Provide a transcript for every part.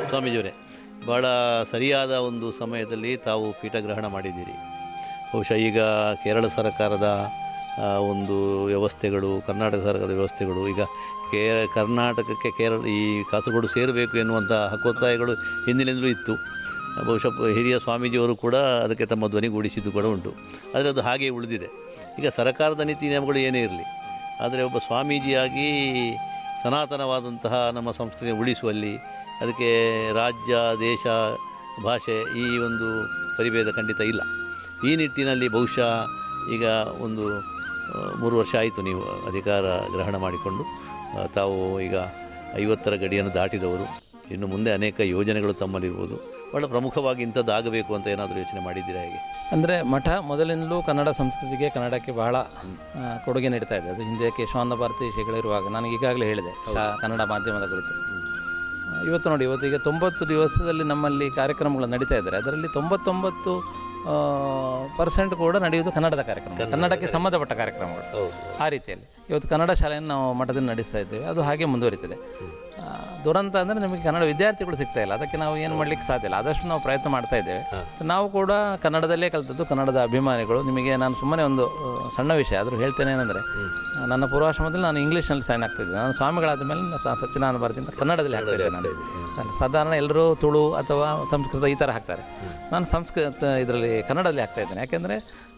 ಸ್ವಾಮೀಜಿಯವರೇ ಭಾಳ ಸರಿಯಾದ ಒಂದು ಸಮಯದಲ್ಲಿ ತಾವು ಪೀಠಗ್ರಹಣ ಮಾಡಿದ್ದೀರಿ ಬಹುಶಃ ಈಗ ಕೇರಳ ಸರ್ಕಾರದ ಆ, ಒಂದು ವ್ಯವಸ್ಥೆಗಳು ಕರ್ನಾಟಕ ಸರ್ಕಾರದ ವ್ಯವಸ್ಥೆಗಳು ಈಗ ಕೇ ಕರ್ನಾಟಕಕ್ಕೆ ಕೇರಳ ಈ ಕಾಸರಗೋಡು ಸೇರಬೇಕು ಎನ್ನುವಂಥ ಹಕ್ಕೊತ್ತಾಯಗಳು ಹಿಂದಿನಿಂದಲೂ ಇತ್ತು ಬಹುಶಃ ಹಿರಿಯ ಸ್ವಾಮೀಜಿಯವರು ಕೂಡ ಅದಕ್ಕೆ ತಮ್ಮ ಧ್ವನಿಗೂಡಿಸಿದ್ದು ಕೂಡ ಉಂಟು ಆದರೆ ಅದು ಹಾಗೆ ಉಳಿದಿದೆ ಈಗ ಸರ್ಕಾರದ ನೀತಿ ನಿಯಮಗಳು ಏನೇ ಇರಲಿ ಆದರೆ ಒಬ್ಬ ಸ್ವಾಮೀಜಿಯಾಗಿ ಸನಾತನವಾದಂತಹ ನಮ್ಮ ಸಂಸ್ಕೃತಿ ಉಳಿಸುವಲ್ಲಿ ಅದಕ್ಕೆ ರಾಜ್ಯ ದೇಶ ಭಾಷೆ ಈ ಒಂದು ಪರಿಭೇದ ಖಂಡಿತ ಇಲ್ಲ ಈ ನಿಟ್ಟಿನಲ್ಲಿ ಬಹುಶಃ ಈಗ ಒಂದು ಆ, ಮೂರು ವರ್ಷ ಆಯಿತು ನೀವು ಅಧಿಕಾರ ಗ್ರಹಣ ಮಾಡಿಕೊಂಡು ಆ, ತಾವು ಈಗ ಐವತ್ತರ ಗಡಿಯನ್ನು ದಾಟಿದವರು ಇನ್ನು ಮುಂದೆ ಅನೇಕ ಯೋಜನೆಗಳು ತಮ್ಮಲ್ಲಿರ್ಬೋದು ಭಾಳ ಪ್ರಮುಖವಾಗಿ ಇಂಥದ್ದಾಗಬೇಕು ಅಂತ ಏನಾದರೂ ಯೋಚನೆ ಮಾಡಿದ್ದೀರಾ ಹೇಗೆ ಅಂದರೆ ಮಠ ಮೊದಲಿಂದಲೂ ಕನ್ನಡ ಸಂಸ್ಕೃತಿಗೆ ಕನ್ನಡಕ್ಕೆ ಬಹಳ ಆ, ಕೊಡುಗೆ ನೀಡ್ತಾ ಇದೆ ಅದು ಹಿಂದೆ ಕೇಶವಾನಂದ ಭಾರತಿ ಶ್ರೀಗಳಿರುವಾಗ ನಾನು ಈಗಾಗಲೇ ಹೇಳಿದೆ ಶಾ ಕನ್ನಡ ಮಾಧ್ಯಮದ ಕುರಿತು ಆ, ಇವತ್ತು ನೋಡಿ ಇವತ್ತು ಈಗ ತೊಂಬತ್ತು ದಿವಸದಲ್ಲಿ ನಮ್ಮಲ್ಲಿ ಕಾರ್ಯಕ್ರಮಗಳು ನಡೀತಾ ಇದ್ದಾರೆ ಅದರಲ್ಲಿ ತೊಂಬತ್ತೊಂಬತ್ತು ಪರ್ಸೆಂಟ್ ಕೂಡ ನಡೆಯುವುದು ಕನ್ನಡದ ಕಾರ್ಯಕ್ರಮ ಕನ್ನಡಕ್ಕೆ ಸಂಬಂಧಪಟ್ಟ ಕಾರ್ಯಕ್ರಮಗಳು ಹೌದು ಆ ರೀತಿಯಲ್ಲಿ ಇವತ್ತು ಕನ್ನಡ ಶಾಲೆಯನ್ನು ನಾವು ಮಠದಲ್ಲಿ ನಡೆಸ್ತಾ ಇದ್ದೇವೆ ಅದು ಹಾಗೆ ಮುಂದುವರಿತದೆ ಆ, ದುರಂತ ಅಂದರೆ ನಮಗೆ ಕನ್ನಡ ವಿದ್ಯಾರ್ಥಿಗಳು ಸಿಗ್ತಾ ಇಲ್ಲ ಅದಕ್ಕೆ ನಾವು ಏನು ಮಾಡಲಿಕ್ಕೆ ಸಾಧ್ಯ ಇಲ್ಲ ಆದಷ್ಟು ನಾವು ಪ್ರಯತ್ನ ಮಾಡ್ತಾ ಇದ್ದೇವೆ ನಾವು ಕೂಡ ಕನ್ನಡದಲ್ಲೇ ಕಲಿತದ್ದು ಕನ್ನಡದ ಅಭಿಮಾನಿಗಳು ನಿಮಗೆ ನಾನು ಸುಮ್ಮನೆ ಒಂದು ಆ, ಸಣ್ಣ ವಿಷಯ ಆದರೂ ಹೇಳ್ತೇನೆ ಏನಂದರೆ ನನ್ನ ಪೂರ್ವಾಶ್ರಮದಲ್ಲಿ ನಾನು ಇಂಗ್ಲೀಷ್ನಲ್ಲಿ ಸೈನ್ ಆಗ್ತಾಯಿದ್ದೆ ನಾನು ಸ್ವಾಮಿಗಳಾದ ಮೇಲೆ ನಾನು ಸ- ಸಚ್ಚಿದಾನಂದ ಭಾರತಿಯಿಂದ ಕನ್ನಡದಲ್ಲಿ ಆಗ್ತಾ ಇದ್ದೆ ನಾನು ನಾನು ಸಾಧಾರಣ ಎಲ್ಲರೂ ತುಳು ಅಥವಾ ಸಂಸ್ಕೃತ ಈ ಥರ ಹಾಕ್ತಾರೆ ನಾನು ಸಂಸ್ಕೃತ ಇದರಲ್ಲಿ ಕನ್ನಡದಲ್ಲಿ ಆಗ್ತಾ ಇದ್ದೇನೆ ಯಾಕೆಂದರೆ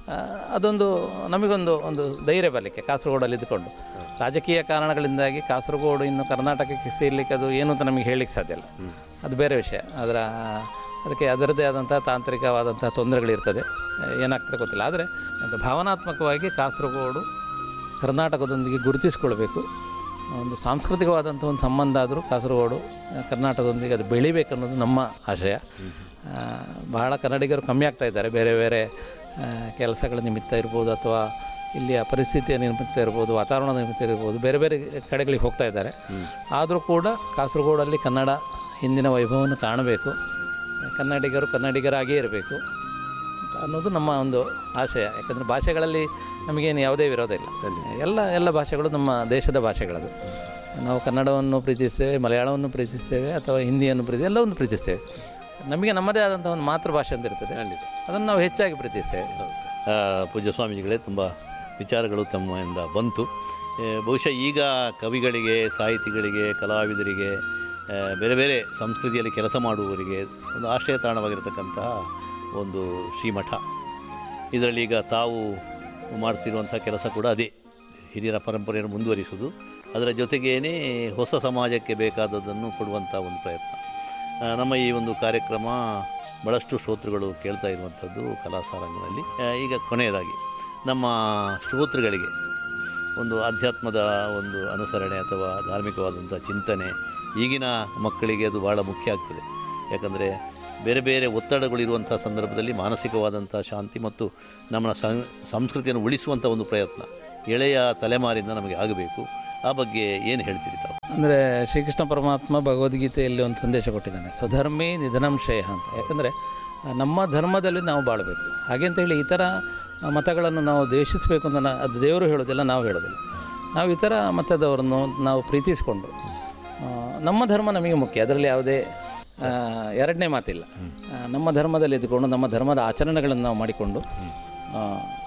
ಅದೊಂದು ನಮಗೊಂದು ಒಂದು ಧೈರ್ಯ ಬರಲಿಕ್ಕೆ ಕಾಸರಗೋಡಲ್ಲಿ ಇದ್ದುಕೊಂಡು ರಾಜಕೀಯ ಕಾರಣಗಳಿಂದಾಗಿ ಕಾಸರಗೋಡು ಇನ್ನು ಕರ್ನಾಟಕಕ್ಕೆ ಸೇರ್ಲಿಕ್ಕೆ ಅದು ಏನು ಅಂತ ನಮಗೆ ಹೇಳಲಿಕ್ಕೆ ಸಾಧ್ಯ ಇಲ್ಲ ಅದು ಬೇರೆ ವಿಷಯ ಅದರ ಅದಕ್ಕೆ ಅದರದ್ದೇ ಆದಂಥ ತಾಂತ್ರಿಕವಾದಂಥ ತೊಂದರೆಗಳಿರ್ತದೆ ಏನಾಗ್ತದೆ ಗೊತ್ತಿಲ್ಲ ಆದರೆ ಅದು ಭಾವನಾತ್ಮಕವಾಗಿ ಕಾಸರಗೋಡು ಕರ್ನಾಟಕದೊಂದಿಗೆ ಗುರುತಿಸಿಕೊಳ್ಬೇಕು ಒಂದು ಸಾಂಸ್ಕೃತಿಕವಾದಂಥ ಒಂದು ಸಂಬಂಧ ಆದರೂ ಕಾಸರಗೋಡು ಆ, ಕರ್ನಾಟಕದೊಂದಿಗೆ ಅದು ಬೆಳಿಬೇಕು ಅನ್ನೋದು ನಮ್ಮ ಆಶಯ ಆ, ಬಹಳ ಕನ್ನಡಿಗರು ಕಮ್ಮಿ ಆಗ್ತಾ ಇದ್ದಾರೆ ಬೇರೆ ಬೇರೆ ಆ, ಕೆಲಸಗಳ ನಿಮಿತ್ತ ಇರ್ಬೋದು ಅಥವಾ ಇಲ್ಲಿಯ ಪರಿಸ್ಥಿತಿಯ ನಿಮಿತ್ತ ಇರ್ಬೋದು ವಾತಾವರಣದ ನಿಮಿತ್ತ ಇರ್ಬೋದು ಬೇರೆ ಬೇರೆ ಕಡೆಗಳಿಗೆ ಹೋಗ್ತಾ ಇದ್ದಾರೆ ಆದರೂ ಕೂಡ ಕಾಸರಗೋಡಲ್ಲಿ ಕನ್ನಡ ಹಿಂದಿನ ವೈಭವವನ್ನು ಕಾಣಬೇಕು ಕನ್ನಡಿಗರು ಕನ್ನಡಿಗರಾಗಿಯೇ ಇರಬೇಕು ಅನ್ನೋದು ನಮ್ಮ ಒಂದು ಆಶಯ ಯಾಕಂದರೆ ಭಾಷೆಗಳಲ್ಲಿ ನಮಗೇನು ಯಾವುದೇ ವಿರೋಧ ಇಲ್ಲ ಎಲ್ಲ ಎಲ್ಲ ಭಾಷೆಗಳು ನಮ್ಮ ದೇಶದ ಭಾಷೆಗಳದು ನಾವು ಕನ್ನಡವನ್ನು ಪ್ರೀತಿಸ್ತೇವೆ ಮಲಯಾಳವನ್ನು ಪ್ರೀತಿಸ್ತೇವೆ ಅಥವಾ ಹಿಂದಿಯನ್ನು ಪ್ರೀತಿ ಎಲ್ಲವನ್ನು ಪ್ರೀತಿಸ್ತೇವೆ ನಮಗೆ ನಮ್ಮದೇ ಆದಂಥ ಒಂದು ಮಾತೃಭಾಷೆ ಅಂತ ಇರ್ತದೆ ಅದನ್ನು ನಾವು ಹೆಚ್ಚಾಗಿ ಪ್ರೀತಿಸ್ತೇವೆ ಆ, ಪೂಜ್ಯ ಸ್ವಾಮೀಜಿಗಳೇ ತುಂಬ ವಿಚಾರಗಳು ತಮ್ಮಿಂದ ಬಂತು ಏ, ಬಹುಶಃ ಈಗ ಕವಿಗಳಿಗೆ ಸಾಹಿತಿಗಳಿಗೆ ಕಲಾವಿದರಿಗೆ ಆ, ಬೇರೆ ಬೇರೆ ಸಂಸ್ಕೃತಿಯಲ್ಲಿ ಕೆಲಸ ಮಾಡುವವರಿಗೆ ಒಂದು ಆಶ್ರಯ ತಾಣವಾಗಿರತಕ್ಕಂತಹ ಒಂದು ಶ್ರೀಮಠ ಇದರಲ್ಲಿ ಈಗ ತಾವು ಮಾಡ್ತಿರುವಂಥ ಕೆಲಸ ಕೂಡ ಅದೇ ಹಿರಿಯರ ಪರಂಪರೆಯನ್ನು ಮುಂದುವರಿಸುವುದು ಅದರ ಜೊತೆಗೇನೆ ಹೊಸ ಸಮಾಜಕ್ಕೆ ಬೇಕಾದದ್ದನ್ನು ಕೊಡುವಂಥ ಒಂದು ಪ್ರಯತ್ನ ಆ, ನಮ್ಮ ಈ ಒಂದು ಕಾರ್ಯಕ್ರಮ ಭಾಳಷ್ಟು ಶ್ರೋತೃಗಳು ಕೇಳ್ತಾ ಇರುವಂಥದ್ದು ಕಲಾಸಾರಂಗನಲ್ಲಿ ಆ, ಈಗ ಕೊನೆಯದಾಗಿ ನಮ್ಮ ಶ್ರೋತೃಗಳಿಗೆ ಒಂದು ಆಧ್ಯಾತ್ಮದ ಒಂದು ಅನುಸರಣೆ ಅಥವಾ ಧಾರ್ಮಿಕವಾದಂಥ ಚಿಂತನೆ ಈಗಿನ ಮಕ್ಕಳಿಗೆ ಅದು ಭಾಳ ಮುಖ್ಯ ಆಗ್ತದೆ ಯಾಕಂದರೆ ಬೇರೆ ಬೇರೆ ಒತ್ತಡಗಳಿರುವಂಥ ಸಂದರ್ಭದಲ್ಲಿ ಮಾನಸಿಕವಾದಂಥ ಶಾಂತಿ ಮತ್ತು ನಮ್ಮ ಸಂ ಸಂಸ್ಕೃತಿಯನ್ನು ಉಳಿಸುವಂಥ ಒಂದು ಪ್ರಯತ್ನ ಎಳೆಯ ತಲೆಮಾರಿಂದ ನಮಗೆ ಆಗಬೇಕು ಆ ಬಗ್ಗೆ ಏನು ಹೇಳ್ತೀರಿ ತಾವು ಅಂದರೆ ಶ್ರೀಕೃಷ್ಣ ಪರಮಾತ್ಮ ಭಗವದ್ಗೀತೆಯಲ್ಲಿ ಒಂದು ಸಂದೇಶ ಕೊಟ್ಟಿದ್ದಾನೆ ಸ್ವಧರ್ಮೇ ನಿಧನಂ ಶ್ರೇಯ ಅಂತ ಯಾಕಂದರೆ ನಮ್ಮ ಧರ್ಮದಲ್ಲಿ ನಾವು ಬಾಳಬೇಕು ಹಾಗೆ ಅಂತ ಹೇಳಿ ಇತರ ಮತಗಳನ್ನು ನಾವು ದ್ವೇಷಿಸಬೇಕು ಅಂತ ನಾ- ಅದು ದೇವರು ಹೇಳೋದಿಲ್ಲ ನಾವು ಹೇಳೋದಿಲ್ಲ ನಾವು ಇತರ ಮತದವರನ್ನು ನಾವು ಪ್ರೀತಿಸಿಕೊಂಡು ಆ, ನಮ್ಮ ಧರ್ಮ ನಮಗೆ ಮುಖ್ಯ ಅದರಲ್ಲಿ ಯಾವುದೇ ಆ, ಎರಡನೇ ಮಾತಿಲ್ಲ ಆ, ನಮ್ಮ ಧರ್ಮದಲ್ಲಿ ಇದ್ದುಕೊಂಡು ನಮ್ಮ ಧರ್ಮದ ಆಚರಣೆಗಳನ್ನು ನಾವು ಮಾಡಿಕೊಂಡು ಆ,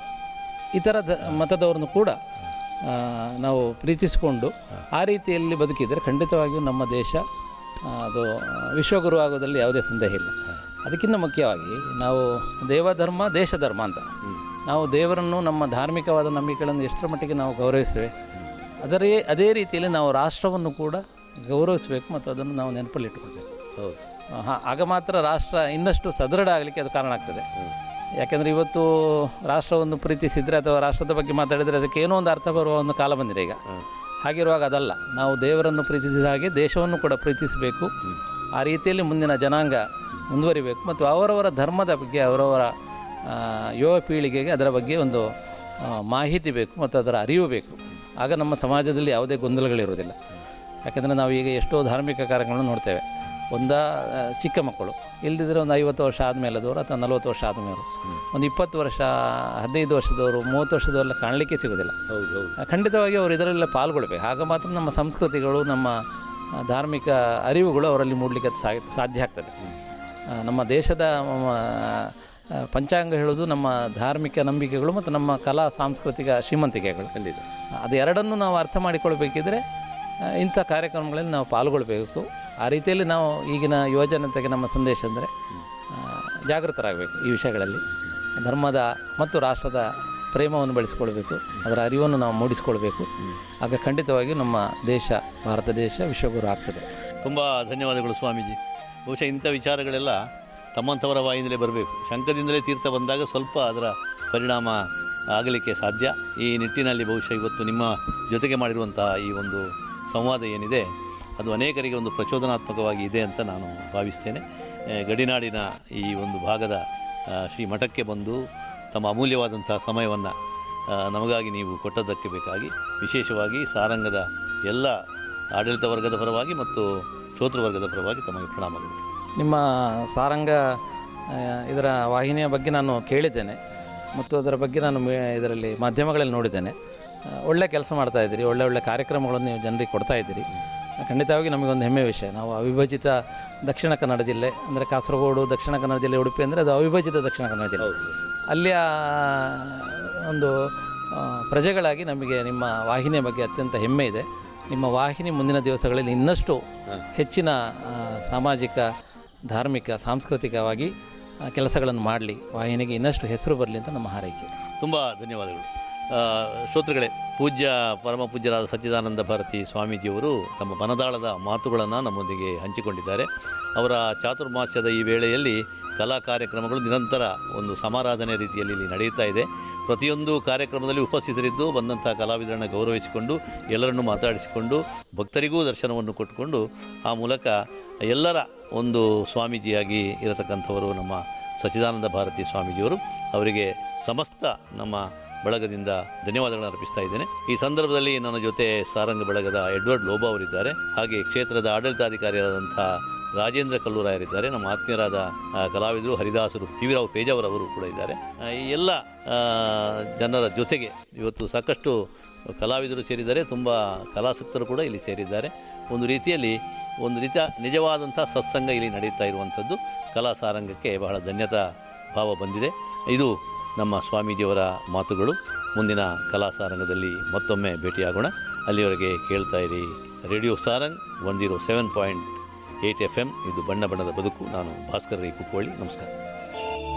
ಇತರ ದ ಮತದವರನ್ನು ಕೂಡ ಆ, ನಾವು ಪ್ರೀತಿಸಿಕೊಂಡು ಆ ರೀತಿಯಲ್ಲಿ ಬದುಕಿದರೆ ಖಂಡಿತವಾಗಿಯೂ ನಮ್ಮ ದೇಶ ಆ, ಅದು ವಿಶ್ವಗುರು ಆಗೋದ್ರಲ್ಲಿ ಯಾವುದೇ ಸಂದೇಹ ಇಲ್ಲ ಅದಕ್ಕಿಂತ ಮುಖ್ಯವಾಗಿ ನಾವು ದೇವಧರ್ಮ ದೇಶ ಧರ್ಮ ಅಂತ ನಾವು ದೇವರನ್ನು ನಮ್ಮ ಧಾರ್ಮಿಕವಾದ ನಂಬಿಕೆಗಳನ್ನು ಎಷ್ಟರ ಮಟ್ಟಿಗೆ ನಾವು ಗೌರವಿಸ್ತೇವೆ ಅದರೇ ಅದೇ ರೀತಿಯಲ್ಲಿ ನಾವು ರಾಷ್ಟ್ರವನ್ನು ಕೂಡ ಗೌರವಿಸಬೇಕು ಮತ್ತು ಅದನ್ನು ನಾವು ನೆನಪಲ್ಲಿಟ್ಟುಕೊಳ್ಬೇಕು ಹೌದು ಹಾಂ ಆಗ ಮಾತ್ರ ರಾಷ್ಟ್ರ ಇನ್ನಷ್ಟು ಸದೃಢ ಆಗಲಿಕ್ಕೆ ಅದು ಕಾರಣ ಆಗ್ತದೆ ಯಾಕೆಂದರೆ ಇವತ್ತು ರಾಷ್ಟ್ರವನ್ನು ಪ್ರೀತಿಸಿದರೆ ಅಥವಾ ರಾಷ್ಟ್ರದ ಬಗ್ಗೆ ಮಾತಾಡಿದರೆ ಅದಕ್ಕೆ ಏನೋ ಒಂದು ಅರ್ಥ ಬರುವ ಒಂದು ಕಾಲ ಬಂದಿದೆ ಈಗ ಹಾಗಿರುವಾಗ ಅದಲ್ಲ ನಾವು ದೇವರನ್ನು ಪ್ರೀತಿಸಿದ ಹಾಗೆ ದೇಶವನ್ನು ಕೂಡ ಪ್ರೀತಿಸಬೇಕು ಆ ರೀತಿಯಲ್ಲಿ ಮುಂದಿನ ಜನಾಂಗ ಮುಂದುವರಿಬೇಕು ಮತ್ತು ಅವರವರ ಧರ್ಮದ ಬಗ್ಗೆ ಅವರವರ ಆ, ಯುವ ಪೀಳಿಗೆಗೆ ಅದರ ಬಗ್ಗೆ ಒಂದು ಆ, ಮಾಹಿತಿ ಬೇಕು ಮತ್ತು ಅದರ ಅರಿವು ಬೇಕು ಆಗ ನಮ್ಮ ಸಮಾಜದಲ್ಲಿ ಯಾವುದೇ ಗೊಂದಲಗಳಿರುವುದಿಲ್ಲ ಯಾಕೆಂದರೆ ನಾವು ಈಗ ಎಷ್ಟೋ ಧಾರ್ಮಿಕ ಕಾರ್ಯಗಳನ್ನು ನೋಡ್ತೇವೆ ಒಂದ ಆ, ಚಿಕ್ಕ ಮಕ್ಕಳು ಇಲ್ಲದಿದ್ದರೆ ಒಂದು ಐವತ್ತು ವರ್ಷ ಆದಮೇಲದವರು ಅಥವಾ ನಲವತ್ತು ವರ್ಷ ಆದಮೇಲೆ ಒಂದು ಇಪ್ಪತ್ತು ವರ್ಷ ಹದಿನೈದು ವರ್ಷದವರು ಮೂವತ್ತು ವರ್ಷದವರೆಲ್ಲ ಕಾಣಲಿಕ್ಕೆ ಸಿಗೋದಿಲ್ಲ ಹೌದು ಹೌದು ಆ, ಖಂಡಿತವಾಗಿ ಅವರು ಇದರಲ್ಲ ಪಾಲ್ಗೊಳ್ಬೇಕು ಆಗ ಮಾತ್ರ ನಮ್ಮ ಸಂಸ್ಕೃತಿಗಳು ನಮ್ಮ ಆ, ಧಾರ್ಮಿಕ ಅರಿವುಗಳು ಅವರಲ್ಲಿ ಮೂಡಲಿಕ್ಕೆ ಸಾ- ಸಾಧ್ಯ ಆಗ್ತದೆ ಆ, ನಮ್ಮ ದೇಶದ ಮ, ಆ, ಪಂಚಾಂಗ ಹೇಳೋದು ನಮ್ಮ ಧಾರ್ಮಿಕ ನಂಬಿಕೆಗಳು ಮತ್ತು ನಮ್ಮ ಕಲಾ ಸಾಂಸ್ಕೃತಿಕ ಶ್ರೀಮಂತಿಕೆಗಳು ಖಂಡಿತ ಅದು ಎರಡನ್ನೂ ನಾವು ಅರ್ಥ ಮಾಡಿಕೊಳ್ಬೇಕಿದ್ರೆ ಆ, ಇಂಥ ಕಾರ್ಯಕ್ರಮಗಳಲ್ಲಿ ನಾವು ಪಾಲ್ಗೊಳ್ಬೇಕು ಆ ರೀತಿಯಲ್ಲಿ ನಾವು ಈಗಿನ ಯುವಜನತೆಗೆ ನಮ್ಮ ಸಂದೇಶ ಅಂದರೆ ಜಾಗೃತರಾಗಬೇಕು ಈ ವಿಷಯಗಳಲ್ಲಿ ಧರ್ಮದ ಮತ್ತು ರಾಷ್ಟ್ರದ ಪ್ರೇಮವನ್ನು ಬೆಳೆಸ್ಕೊಳ್ಬೇಕು ಅದರ ಅರಿವನ್ನು ನಾವು ಮೂಡಿಸ್ಕೊಳ್ಬೇಕು ಆಗ ಖಂಡಿತವಾಗಿಯೂ ನಮ್ಮ ದೇಶ ಭಾರತ ದೇಶ ವಿಶ್ವಗುರು ಆಗ್ತದೆ ತುಂಬ ಧನ್ಯವಾದಗಳು ಸ್ವಾಮೀಜಿ ಬಹುಶಃ ಇಂಥ ವಿಚಾರಗಳೆಲ್ಲ ತಮ್ಮಂಥವರ ಬಾಯಿಂದಲೇ ಬರಬೇಕು ಶಂಕದಿಂದಲೇ ತೀರ್ಥ ಬಂದಾಗ ಸ್ವಲ್ಪ ಅದರ ಪರಿಣಾಮ ಆಗಲಿಕ್ಕೆ ಸಾಧ್ಯ ಈ ನಿಟ್ಟಿನಲ್ಲಿ ಬಹುಶಃ ಇವತ್ತು ನಿಮ್ಮ ಜೊತೆಗೆ ಮಾಡಿರುವಂಥ ಈ ಒಂದು ಸಂವಾದ ಏನಿದೆ ಅದು ಅನೇಕರಿಗೆ ಒಂದು ಪ್ರಚೋದನಾತ್ಮಕವಾಗಿ ಇದೆ ಅಂತ ನಾನು ಭಾವಿಸ್ತೇನೆ ಆ, ಗಡಿನಾಡಿನ ಈ ಒಂದು ಭಾಗದ ಆ, ಶ್ರೀ ಮಠಕ್ಕೆ ಬಂದು ತಮ್ಮ ಅಮೂಲ್ಯವಾದಂಥ ಸಮಯವನ್ನು ನಮಗಾಗಿ ನೀವು ಕೊಟ್ಟದ್ದಕ್ಕೆ ಬೇಕಾಗಿ ವಿಶೇಷವಾಗಿ ಸಾರಂಗದ ಎಲ್ಲ ಆಡಳಿತ ವರ್ಗದ ಪರವಾಗಿ ಮತ್ತು ಶ್ರೋತೃ ವರ್ಗದ ಪರವಾಗಿ ತಮಗೆ ಪ್ರಣಾಮಗಳು ನಿಮ್ಮ ಸಾರಂಗ ಆ, ಇದರ ವಾಹಿನಿಯ ಬಗ್ಗೆ ನಾನು ಕೇಳಿದ್ದೇನೆ ಮತ್ತು ಅದರ ಬಗ್ಗೆ ನಾನು ಮೇ- ಇದರಲ್ಲಿ ಮಾಧ್ಯಮಗಳಲ್ಲಿ ನೋಡಿದ್ದೇನೆ ಆ, ಒಳ್ಳೆ ಕೆಲಸ ಮಾಡ್ತಾ ಇದ್ದೀರಿ ಒಳ್ಳೆ ಒಳ್ಳೆ ಕಾರ್ಯಕ್ರಮಗಳನ್ನು ನೀವು ಜನರಿಗೆ ಕೊಡ್ತಾ ಇದ್ದೀರಿ ಖಂಡಿತವಾಗಿ ನಮಗೊಂದು ಹೆಮ್ಮೆ ವಿಷಯ ನಾವು ಅವಿಭಜಿತ ದಕ್ಷಿಣ ಕನ್ನಡ ಜಿಲ್ಲೆ ಅಂದರೆ ಕಾಸರಗೋಡು ದಕ್ಷಿಣ ಕನ್ನಡ ಜಿಲ್ಲೆ ಉಡುಪಿ ಅಂದರೆ ಅದು ಅವಿಭಜಿತ ದಕ್ಷಿಣ ಕನ್ನಡ ಜಿಲ್ಲೆ ಅಲ್ಲಿಯ ಒಂದು ಆ, ಪ್ರಜೆಗಳಾಗಿ ನಮಗೆ ನಿಮ್ಮ ವಾಹಿನಿಯ ಬಗ್ಗೆ ಅತ್ಯಂತ ಹೆಮ್ಮೆ ಇದೆ ನಿಮ್ಮ ವಾಹಿನಿ ಮುಂದಿನ ದಿವಸಗಳಲ್ಲಿ ಇನ್ನಷ್ಟು ಹೆಚ್ಚಿನ ಆ, ಸಾಮಾಜಿಕ ಧಾರ್ಮಿಕ ಸಾಂಸ್ಕೃತಿಕವಾಗಿ ಆ, ಕೆಲಸಗಳನ್ನು ಮಾಡಲಿ ವಾಹಿನಿಗೆ ಇನ್ನಷ್ಟು ಹೆಸರು ಬರಲಿ ಅಂತ ನಮ್ಮ ಹಾರೈಕೆ ತುಂಬ ಧನ್ಯವಾದಗಳು ಆ, ಶ್ರೋತೃಗಳೇ ಪೂಜ್ಯ ಪರಮ ಪೂಜ್ಯರಾದ ಸಚ್ಚಿದಾನಂದ ಭಾರತಿ ಸ್ವಾಮೀಜಿಯವರು ತಮ್ಮ ಮನದಾಳದ ಮಾತುಗಳನ್ನು ನಮ್ಮೊಂದಿಗೆ ಹಂಚಿಕೊಂಡಿದ್ದಾರೆ ಅವರ ಚಾತುರ್ಮಾಸ್ಯದ ಈ ವೇಳೆಯಲ್ಲಿ ಕಲಾ ಕಾರ್ಯಕ್ರಮಗಳು ನಿರಂತರ ಒಂದು ಸಮಾರಾಧನೆ ರೀತಿಯಲ್ಲಿ ಇಲ್ಲಿ ನಡೆಯುತ್ತಾ ಇದೆ ಪ್ರತಿಯೊಂದು ಕಾರ್ಯಕ್ರಮದಲ್ಲಿ ಉಪಸ್ಥಿತರಿದ್ದು ಬಂದಂಥ ಕಲಾವಿದರನ್ನು ಗೌರವಿಸಿಕೊಂಡು ಎಲ್ಲರನ್ನು ಮಾತಾಡಿಸಿಕೊಂಡು ಭಕ್ತರಿಗೂ ದರ್ಶನವನ್ನು ಕೊಟ್ಟುಕೊಂಡು ಆ ಮೂಲಕ ಎಲ್ಲರ ಒಂದು ಸ್ವಾಮೀಜಿಯಾಗಿ ಇರತಕ್ಕಂಥವರು ನಮ್ಮ ಸಚ್ಚಿದಾನಂದ ಭಾರತಿ ಸ್ವಾಮೀಜಿಯವರು ಅವರಿಗೆ ಸಮಸ್ತ ನಮ್ಮ ಬಳಗದಿಂದ ಧನ್ಯವಾದಗಳನ್ನು ಅರ್ಪಿಸ್ತಾ ಇದ್ದೇನೆ ಈ ಸಂದರ್ಭದಲ್ಲಿ ನನ್ನ ಜೊತೆ ಸಾರಂಗ ಬಳಗದ ಎಡ್ವರ್ಡ್ ಲೋಬಾ ಅವರಿದ್ದಾರೆ ಹಾಗೆ ಕ್ಷೇತ್ರದ ಆಡಳಿತಾಧಿಕಾರಿಯಾದಂಥ ರಾಜೇಂದ್ರ ಕಲ್ಲೂರಾಯರಿದ್ದಾರೆ ನಮ್ಮ ಆತ್ಮೀಯರಾದ ಆ, ಕಲಾವಿದರು ಹರಿದಾಸರು ಪಿ ವಿ ರಾವ್ ಪೇಜಾವರವರು ಕೂಡ ಇದ್ದಾರೆ ಆ, ಈ ಎಲ್ಲ ಆ, ಜನರ ಜೊತೆಗೆ ಇವತ್ತು ಸಾಕಷ್ಟು ಕಲಾವಿದರು ಸೇರಿದ್ದಾರೆ ತುಂಬ ಕಲಾಸಕ್ತರು ಕೂಡ ಇಲ್ಲಿ ಸೇರಿದ್ದಾರೆ ಒಂದು ರೀತಿಯಲ್ಲಿ ಒಂದು ರೀತಿಯ ನಿಜವಾದಂಥ ಸತ್ಸಂಗ ಇಲ್ಲಿ ನಡೀತಾ ಇರುವಂಥದ್ದು ಕಲಾ ಸಾರಂಗಕ್ಕೆ ಬಹಳ ಧನ್ಯತಾ ಭಾವ ಬಂದಿದೆ ಇದು ನಮ್ಮ ಸ್ವಾಮೀಜಿಯವರ ಮಾತುಗಳು ಮುಂದಿನ ಕಲಾ ಸಾರಂಗದಲ್ಲಿ ಮತ್ತೊಮ್ಮೆ ಭೇಟಿಯಾಗೋಣ ಅಲ್ಲಿವರೆಗೆ ಕೇಳ್ತಾ ಇರಿ radio Sarang one zero seven point eight F M ಇದು ಬಣ್ಣ ಬಣ್ಣದ ಬದುಕು ನಾನು ಭಾಸ್ಕರ್ ರೈ ಕುಕ್ಕೋಳಿ ನಮಸ್ಕಾರ